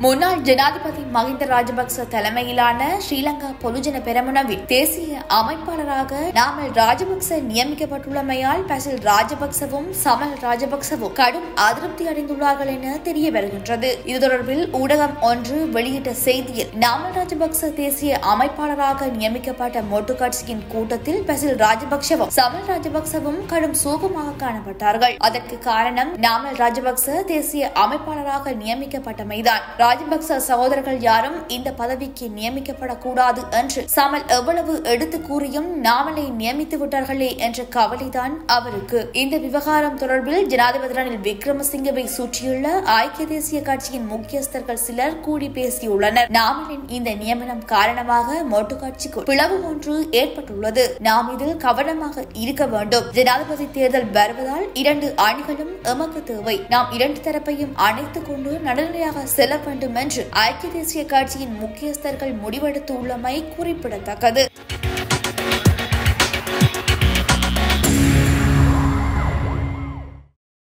முன்னாள் ஜனாதிபதி மஹிந்த ராஜபக்ச தலைமையிலான ஸ்ரீலங்கா பொதுஜன பெரமுனவின் தேசிய அமைப்பாளராக நாமல் ராஜபக்ச நியமிக்கப்பட்டுள்ளமையால் பசில் ராஜபக்சவும் சமல் ராஜபக்சவும் கடும் அதிருப்தி அடைந்துள்ளார்கள் என தெரிய வருகின்றது இது தொடர்பில் ஊடகம் ஒன்று வெளியிட்ட செய்தியில் நாமல் ராஜபக்ச தேசிய அமைப்பாளராக நியமிக்கப்பட்ட மொட்டு கட்சியின் கூட்டத்தில் பசில் ராஜபக்சவும் சமல் ராஜபக்சவும் கடும் சோகமாக காணப்பட்டார்கள் அதற்கு காரணம் நாமல் ராஜபக்ச தேசிய அமைப்பாளராக நியமிக்கப்பட்டமைதான் ராஜபக்ச சகோதரர்கள் யாரும் இந்த பதவிக்கு நியமிக்கப்படக்கூடாது என்று சமல் எவ்வளவு எடுத்து கூறியும் நாமலை நியமித்து விட்டார்களே என்ற கவலைதான் அவருக்கு இந்த விவகாரம் தொடர்பில் ஜனாதிபதி ரணில் விக்ரமசிங்கவை சுற்றியுள்ள ஐக்கிய தேசிய கட்சியின் முக்கியஸ்தர்கள் சிலர் கூடி பேசியுள்ளனர் நாமலின் இந்த நியமனம் காரணமாக மொட்டு கட்சிக்கு பிளவு ஒன்று ஏற்பட்டுள்ளது நாம் இதில் கவனமாக இருக்க வேண்டும் ஜனாதிபதி தேர்தல் வருவதால் இரண்டு அணிகளும் எமக்கு தேவை நாம் இரண்டு தரப்பையும் அணைத்துக் கொண்டு நடுநிலையாக செல்ல வேண்டும் என்று ஐக்கிய தேசிய கட்சியின் முக்கியஸ்தர்கள் முடிவெடுத்துள்ளமை குறிப்பிடத்தக்கது